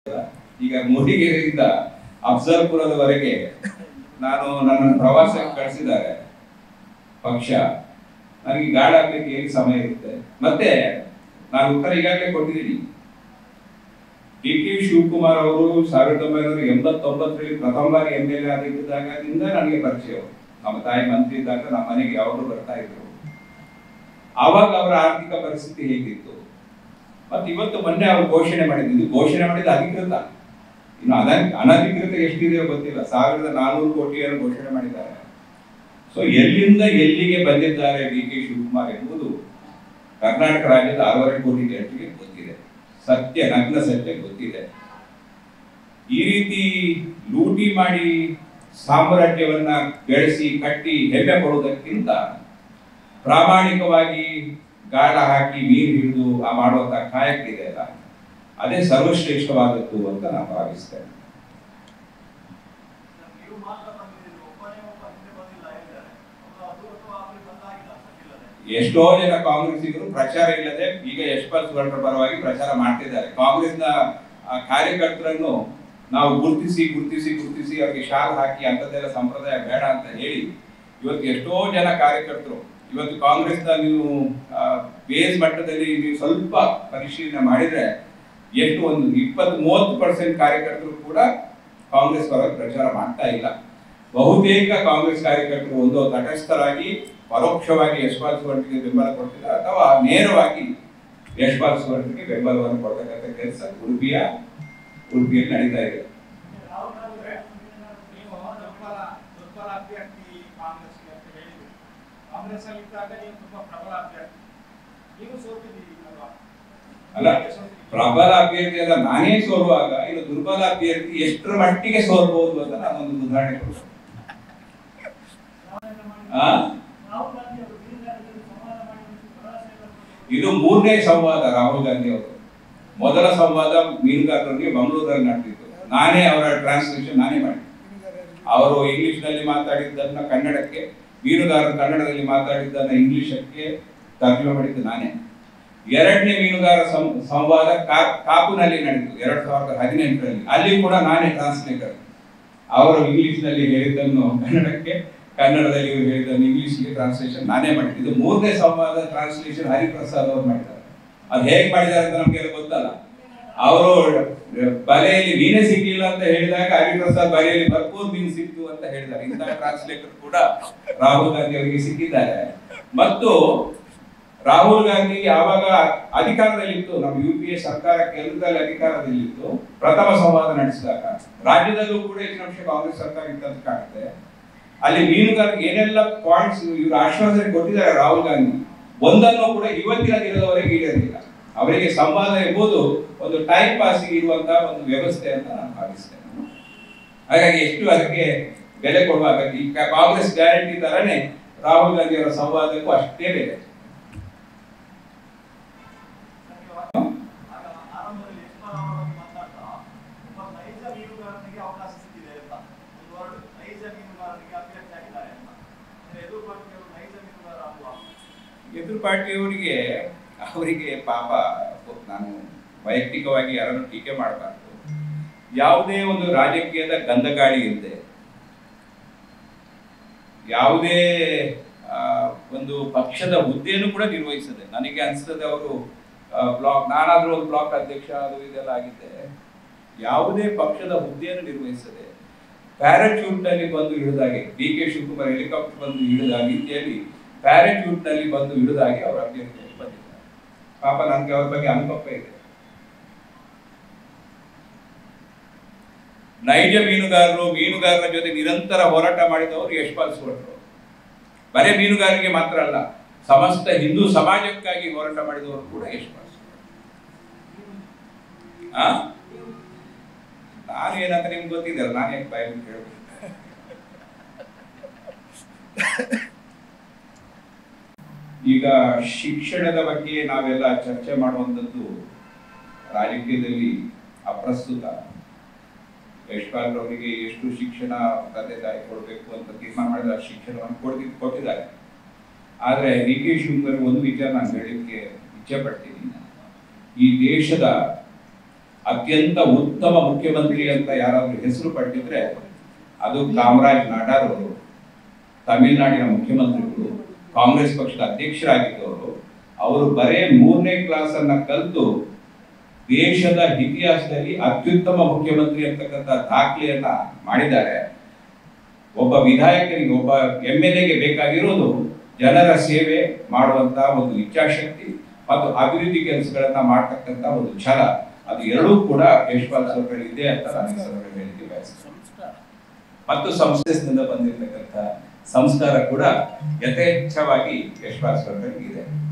ಈಗ ಮೂಡಿಗೆರೆಯಿಂದ ಅಫ್ಜಲ್ಪುರದವರೆಗೆ ನಾನು ನನ್ನ ಪ್ರವಾಸಕ್ಕೆ ಕಳಿಸಿದ್ದಾರೆ ಪಕ್ಷ ನನಗೆ ಗಾಢ ಆಗ್ಲಿಕ್ಕೆ ಏನು ಸಮಯ ಇರುತ್ತೆ ಮತ್ತೆ ನಾನು ಉತ್ತರ ಈಗಾಗಲೇ ಕೊಟ್ಟಿದ್ದೀನಿ ಡಿ ಕೆ ಶಿವಕುಮಾರ್ ಅವರು ಸಾವಿರದ ಒಂಬೈನೂರ ಎಂಬತ್ತೊಂಬತ್ತರಲ್ಲಿ ಪ್ರಥಮ ಬಾರಿ ಎಂ ಎಲ್ ಎ ಆಗಿದ್ದಾಗದಿಂದ ನನಗೆ ಪರಿಚಯ ಅವರು ನಮ್ಮ ತಾಯಿ ಮಂತ್ರಿ ಇದ್ದಾಗ ನಮ್ಮ ಮನೆಗೆ ಯಾವಾಗಲೂ ಬರ್ತಾ ಇದ್ರು ಆವಾಗ ಅವರ ಆರ್ಥಿಕ ಪರಿಸ್ಥಿತಿ ಹೇಗಿತ್ತು ಮತ್ತೆ ಇವತ್ತು ಮೊನ್ನೆ ಅವರು ಘೋಷಣೆ ಮಾಡಿದ್ದು ಘೋಷಣೆ ಮಾಡಿದ ಅಧಿಕೃತ ಇನ್ನು ಅನ ಅನಧಿಕೃತ ಎಷ್ಟಿದೆಯೋ ಗೊತ್ತಿಲ್ಲ ಸಾವಿರದ ನಾನೂರು ಕೋಟಿಯನ್ನು ಘೋಷಣೆ ಮಾಡಿದ್ದಾರೆ ಸೊ ಎಲ್ಲಿಂದ ಎಲ್ಲಿಗೆ ಬಂದಿದ್ದಾರೆ ಡಿ ಕೆ ಶಿವಕುಮಾರ್ ಎಂಬುದು ಕರ್ನಾಟಕ ರಾಜ್ಯದ ಆರೂವರೆ ಕೋಟಿ ಜನರಿಗೆ ಗೊತ್ತಿದೆ ಸತ್ಯ ನಗ್ನ ಸತ್ಯ ಗೊತ್ತಿದೆ ಈ ರೀತಿ ಲೂಟಿ ಮಾಡಿ ಸಾಮ್ರಾಜ್ಯವನ್ನ ಬೆಳೆಸಿ ಕಟ್ಟಿ ಹೆಮ್ಮೆ ಪಡುವುದಕ್ಕಿಂತ ಪ್ರಾಮಾಣಿಕವಾಗಿ ಗಾಳ ಹಾಕಿ ನೀರು ಹಿಡಿದು ಆ ಮಾಡುವಂತ ಕಾಯಕ್ಕಿದೆ ಅಲ್ಲ ಅದೇ ಸರ್ವಶ್ರೇಷ್ಠವಾದದ್ದು ಅಂತ ನಾನು ಭಾವಿಸ್ತೇನೆ ನೀವು ಮಾತ್ರ ಬಂದಿದ್ದೀರಿ ಒಬ್ಬನೇ ಒಬ್ಬ ಹಿಂದೆ ಬಂದಿಲ್ಲ ಹೇಳಿದ್ದಾರೆ ಅವರು ಅದು ಅಥವಾ ಅವ್ರಿಗೆ ಬಂದಾಗಿಲ್ಲ ಸದ್ದಿಲ್ಲದೆ ಎಷ್ಟೋ ಜನ ಕಾಂಗ್ರೆಸ್ಸಿಗರು ಪ್ರಚಾರ ಇಲ್ಲದೆ ಈಗ ಯಶ್ಪಾಲ್ ಸುವರ್ಣ ಪರವಾಗಿ ಪ್ರಚಾರ ಮಾಡ್ತಿದ್ದಾರೆ ಕಾಂಗ್ರೆಸ್ನ ಆ, ಕಾರ್ಯಕರ್ತರನ್ನು ನಾವು ಗುರುತಿಸಿ ಗುರುತಿಸಿ ಗುರುತಿಸಿ ಅವರಿಗೆ ಶಾಲ್ ಹಾಕಿ ಅಂಥದ್ದೆಲ್ಲ ಸಂಪ್ರದಾಯ ಬೇಡ ಅಂತ ಹೇಳಿ ಇವತ್ತು ಎಷ್ಟೋ ಜನ ಕಾರ್ಯಕರ್ತರು ಇವತ್ತು ಕಾಂಗ್ರೆಸ್ನ ನೀವು ಬೇಸ್ ಮಟ್ಟದಲ್ಲಿ ನೀವು ಸ್ವಲ್ಪ ಪರಿಶೀಲನೆ ಮಾಡಿದ್ರೆ ಎಷ್ಟು ಒಂದು ಇಪ್ಪತ್ತು ಮೂವತ್ತು ಪರ್ಸೆಂಟ್ ಕಾರ್ಯಕರ್ತರು ಕೂಡ ಕಾಂಗ್ರೆಸ್ ಪರವಾಗಿ ಪ್ರಚಾರ ಮಾಡ್ತಾ ಇಲ್ಲ ಬಹುತೇಕ ಕಾಂಗ್ರೆಸ್ ಕಾರ್ಯಕರ್ತರು ಒಂದು ತಟಸ್ಥರಾಗಿ ಪರೋಕ್ಷವಾಗಿ ಯಶ್ಪಾಲ್ ಸುವರ್ಣಿಗೆ ಬೆಂಬಲ ಕೊಡ್ತಿದ್ದಾರೆ ಅಥವಾ ನೇರವಾಗಿ ಯಶ್ಪಾಲ್ ಸುವರ್ಣಿಗೆ ಬೆಂಬಲವನ್ನು ಕೊಡ್ತಕ್ಕಂಥ ಕೆಲಸ ಉಡುಪಿಯ ಉಡುಪಿಯಲ್ಲಿ ನಡೀತಾ ಇದೆ ರಾಹುಲ್ ಗಾಂಧಿ ನೀವು ದುರ್ಬಲ ದುರ್ಬಲ ಅಭ್ಯರ್ಥಿ ಕಾಂಗ್ರೆಸ್ಗೆ ಅಂತ ಹೇಳಿದ್ರು ಕಾಂಗ್ರೆಸ್ ಅಲ್ಲಿ ಇದ್ದಾಗ ನೀವು ತುಂಬಾ ಪ್ರಬಲ ಅಭ್ಯರ್ಥಿ ನೀವು ಸೋತಿದ್ದೀರಿ ಅಲ್ವಾ ಅಲ್ಲ ಪ್ರಬಲ ಅಭ್ಯರ್ಥಿ ಅಲ್ಲ ನಾನೇ ಸೋಲುವಾಗ ಇದು ದುರ್ಬಲ ಅಭ್ಯರ್ಥಿ ಎಷ್ಟರ ಮಟ್ಟಿಗೆ ಸೋಲ್ಬಹುದು ಅಂತ ನಾನೊಂದು ಉದಾಹರಣೆ ಕೊಡ್ತೀನಿ ಆ? ರಾಹುಲ್ ಗಾಂಧಿ ಅವರು ಮೀನುಗಾರರಿಗೆ ಸಂವಾದ ಮಾಡಿ ಒಂದು ಭರವಸೆಯನ್ನು ಕೊಟ್ಟಿದ್ರು. ಇದು ಮೂರನೇ ಸಂವಾದ ರಾಹುಲ್ ಗಾಂಧಿ ಅವರು ಮೊದಲ ಸಂವಾದ ಮೀನುಗಾರರಿಗೆ ಮಂಗಳೂರಲ್ಲಿ ನಡೆದಿತ್ತು ನಾನೇ ಅವರ ಟ್ರಾನ್ಸ್ಲೇಷನ್ ನಾನೇ ಮಾಡಿ ಅವರು ಇಂಗ್ಲಿಷ್ ನಲ್ಲಿ ಮಾತಾಡಿದ್ದನ್ನ ಕನ್ನಡಕ್ಕೆ ಮೀನುಗಾರರು ಕನ್ನಡದಲ್ಲಿ ಮಾತಾಡಿದ್ದನ್ನ ಇಂಗ್ಲಿಷಕ್ಕೆ ತರ್ಜುಮೆ ಮಾಡಿದ್ದು ನಾನೇ ಎರಡನೇ ಮೀನುಗಾರ ಸಂ- ಸಂವಾದ ಕಾ- ಕಾಪುನಲ್ಲಿ ನಡೆಯಿತು ಎರಡ್ ಸಾವಿರದ ಹದಿನೆಂಟರಲ್ಲಿ ಅಲ್ಲಿ ಕೂಡ ನಾನೇ ಟ್ರಾನ್ಸ್ಲೇಟರ್ ಅವರು ಇಂಗ್ಲಿಷ್ ನಲ್ಲಿ ಹೇಳಿದ್ದನ್ನು ಕನ್ನಡಕ್ಕೆ ಕನ್ನಡದಲ್ಲಿ ಇವರು ಹೇಳಿದ್ದನ್ನು ಇಂಗ್ಲಿಷ್ಗೆ ಟ್ರಾನ್ಸ್ಲೇಷನ್ ನಾನೇ ಮಾಡಿದ್ದು ಇದು ಮೂರನೇ ಸಂವಾದ ಟ್ರಾನ್ಸ್ಲೇಷನ್ ಹರಿಪ್ರಸಾದ್ ಅವರು ಮಾಡಿದ್ದಾರೆ ಅದು ಹೇಗೆ ಮಾಡಿದ್ದಾರೆ ಅಂತ ನಮ್ಗೆಲ್ಲ ಗೊತ್ತಲ್ಲ ಅವರು ಬಲೆಯಲ್ಲಿ ಮೀನೇ ಸಿಕ್ಕಿಲ್ಲ ಅಂತ ಹೇಳಿದಾಗ ಹರಿಪ್ರಸಾದ್ ಬಲೆಯಲ್ಲಿ ಭರ್ಪೂರ್ ಮೀನು ಸಿಕ್ತು ಅಂತ ಹೇಳಿದ್ದಾರೆ ಇಂತಹ ಟ್ರಾನ್ಸ್ಲೇಟರ್ ಕೂಡ ರಾಹುಲ್ ಗಾಂಧಿ ಅವರಿಗೆ ಸಿಕ್ಕಿದ್ದಾರೆ ಮತ್ತು ರಾಹುಲ್ ಗಾಂಧಿ ಯಾವಾಗ ಅಧಿಕಾರದಲ್ಲಿತ್ತು ನಮ್ಮ ಯು ಪಿ ಎ ಸರ್ಕಾರ ಕೇಂದ್ರದಲ್ಲಿ ಅಧಿಕಾರದಲ್ಲಿತ್ತು ಪ್ರಥಮ ಸಂವಾದ ನಡೆಸಿದಾಗ ರಾಜ್ಯದಲ್ಲೂ ಕೂಡ ಹೆಚ್ಚಿನ ಅಂಶ ಕಾಂಗ್ರೆಸ್ ಸರ್ಕಾರ ಇತ್ತಂತ ಕಾಣುತ್ತೆ ಅಲ್ಲಿ ಮೀನುಗಾರರಿಗೆ ಏನೆಲ್ಲ ಪಾಯಿಂಟ್ಸ್ ಇವರು ಆಶ್ವಾಸನೆ ಕೊಟ್ಟಿದ್ದಾರೆ ರಾಹುಲ್ ಗಾಂಧಿ ಒಂದನ್ನು ಕೂಡ ಇವತ್ತಿನ ದಿನದವರೆಗೆ ಈಡೇರಿಲ್ಲ ಅವರಿಗೆ ಸಂವಾದ ಎಂಬುದು ಒಂದು ಟೈಮ್ ಪಾಸ್ ಇರುವಂತಹ ಒಂದು ವ್ಯವಸ್ಥೆ ಅಂತ ನಾನು ಭಾವಿಸ್ತೇನೆ ಹಾಗಾಗಿ ಎಷ್ಟು ಅದಕ್ಕೆ ಬೆಲೆ ಕೊಡುವಾಗ ಈ ಕ- ಕಾಂಗ್ರೆಸ್ ಗ್ಯಾರಂಟಿ ತರನೇ ರಾಹುಲ್ ಗಾಂಧಿ ಅವರ ಸಂವಾದಕ್ಕೂ ಅಷ್ಟೇ ಬೆಲೆ ಆಗ ಆರಂಭದಲ್ಲಿ ಯಶ್ಪಾಲ್ ಅವರು ಮಾತಾಡ್ತಾ ಒಬ್ಬ ನೈಜ ಮೀನುಗಾರನಿಗೆ ಅವಕಾಶ ಸಿಕ್ಕಿದೆ ಅಂತ ಒಂದು ವರ್ಡ್ ನೈಜ ಮೀನುಗಾರನಿಗೆ ಅಭ್ಯರ್ಥಿ ಆಗಿದ್ದಾರೆ ಅಂತ ಅಂದ್ರೆ ಎದುರು ಪಾರ್ಟಿಯವರು ನೈಜ ಮೀನುಗಾರ ಅಲ್ವಾ ಎದುರು ಪಾರ್ಟಿಯವರಿಗೆ ಅವರಿಗೆ ಪಾಪ ನಾನು ವೈಯಕ್ತಿಕವಾಗಿ ಯಾರನ್ನು ಟೀಕೆ ಮಾಡಬಾರ್ದು ಯಾವುದೇ ಒಂದು ರಾಜಕೀಯದ ಗಂಧಗಾಳಿ ಇಲ್ಲದೆ ಯಾವುದೇ ಆ, ಒಂದು ಪಕ್ಷದ ಹುದ್ದೆಯನ್ನು ಕೂಡ ನಿರ್ವಹಿಸದೆ ನನಗೆ ಅನಿಸ್ತದೆ ಅವರು ಬ್ಲಾಕ್ ನಾನಾದ್ರೂ ಒಂದು ಬ್ಲಾಕ್ ಅಧ್ಯಕ್ಷ ಅದು ಇದೆಲ್ಲ ಆಗಿದ್ದೆ ಯಾವುದೇ ಪಕ್ಷದ ಹುದ್ದೆಯನ್ನು ನಿರ್ವಹಿಸದೆ ಪ್ಯಾರಾಚೂಟ್ ನಲ್ಲಿ ಬಂದು ಇಳಿದಾಗೆ ಡಿ ಕೆ ಶಿವಕುಮಾರ್ ಹೆಲಿಕಾಪ್ಟರ್ ಬಂದು ಇಳಿದ ರೀತಿಯಲ್ಲಿ ಪ್ಯಾರಾಚೂಟ್ ನಲ್ಲಿ ಬಂದು ಇಳಿದಾಗೆ ಅವರ ಅಭ್ಯರ್ಥಿಯಾಗಿ ಬಂದಿದ್ದಾರೆ ಪಾಪ ನನಗೆ ಅವ್ರ ಬಗ್ಗೆ ಅನುಕಂಪ ಇದೆ ನೈಜ ಮೀನುಗಾರರು ಮೀನುಗಾರರ ಜೊತೆ ನಿರಂತರ ಹೋರಾಟ ಮಾಡಿದವರು ಯಶ್ಪಾಲ್ ಸುವರ್ಣರು ಬರೇ ಮೀನುಗಾರರಿಗೆ ಮಾತ್ರ ಅಲ್ಲ ಸಮಸ್ತ ಹಿಂದೂ ಸಮಾಜಕ್ಕಾಗಿ ಹೋರಾಟ ಮಾಡಿದವರು ಕೂಡ ಯಶ್ಪಾಲ್ ಸುವರ್ಣ ಆ ನಾನು ಏನಂತ ನಿಮ್ಗೆ ಗೊತ್ತಿದ್ದಲ್ಲ ನಾನು ಯಾಕೆ ಬಾಯಿ ಬಿಟ್ಟು ಹೇಳ್ಬೇಕು ಈಗ ಶಿಕ್ಷಣದ ಬಗ್ಗೆ ನಾವೆಲ್ಲ ಚರ್ಚೆ ಮಾಡುವಂಥದ್ದು ರಾಜಕೀಯದಲ್ಲಿ ಅಪ್ರಸ್ತುತ ಯಶ್ಪಾಲ್ ಅವರಿಗೆ ಎಷ್ಟು ಶಿಕ್ಷಣ ತಂದೆ ತಾಯಿ ಕೊಡಬೇಕು ಅಂತ ತೀರ್ಮಾನ ಮಾಡಿದ ಶಿಕ್ಷಣವನ್ನು ಕೊಡ್ತಿ ಕೊಟ್ಟಿದ್ದಾರೆ ಆದರೆ ಡಿ ಕೆ ಶಿವಕುಮಾರ್ ಒಂದು ವಿಚಾರ ನಾನು ಹೇಳಲಿಕ್ಕೆ ಇಚ್ಛೆ ಪಡ್ತೀನಿ ಈ ದೇಶದ ಅತ್ಯಂತ ಉತ್ತಮ ಮುಖ್ಯಮಂತ್ರಿ ಅಂತ ಯಾರಾದ್ರೂ ಹೆಸರು ಪಟ್ಟಿದ್ರೆ ಅದು ಕಾಮರಾಜ್ ನಾಡಾರ್ ಅವರು ತಮಿಳುನಾಡಿನ ಮುಖ್ಯಮಂತ್ರಿಗಳು ಕಾಂಗ್ರೆಸ್ ಪಕ್ಷದ ಅಧ್ಯಕ್ಷರಾಗಿದ್ದವರು ಅವರು ಬರೇ ಮೂರನೇ ಕ್ಲಾಸ್ ಅನ್ನ ಕಲಿತು ದೇಶದ ಇತಿಹಾಸದಲ್ಲಿ ಅತ್ಯುತ್ತಮ ಮುಖ್ಯಮಂತ್ರಿ ಅಂತಕ್ಕಂಥ ದಾಖಲೆಯನ್ನ ಮಾಡಿದ್ದಾರೆ ಒಬ್ಬ ವಿಧಾಯಕನಿಗೆ ಒಬ್ಬ ಎಂ ಎಲ್ ಎಗೆ ಬೇಕಾಗಿರೋದು ಜನರ ಸೇವೆ ಮಾಡುವಂತ ಒಂದು ಇಚ್ಛಾಶಕ್ತಿ ಮತ್ತು ಅಭಿವೃದ್ಧಿ ಕೆಲಸಗಳನ್ನ ಮಾಡ್ತಕ್ಕಂಥ ಒಂದು ಛಲ ಅದು ಎರಡೂ ಕೂಡ ಯಶ್ಪಾಲ್ ಸರ್ಕಲ್ ಇದೆ ಅಂತ ನಾನು ಈ ಸಂದರ್ಭದಲ್ಲಿ ಹೇಳಿಕ್ಕೆ ಬಯಸ್ತೇನೆ ಮತ್ತು ಸಂಸ್ಥೆಯಿಂದ ಬಂದಿರತಕ್ಕಂಥ ಸಂಸ್ಕಾರ ಕೂಡ ಯಥೇಚ್ಛವಾಗಿ ಯಶ್ಪಾಲ್ ಸರ್ಕಲ್ ಇದೆ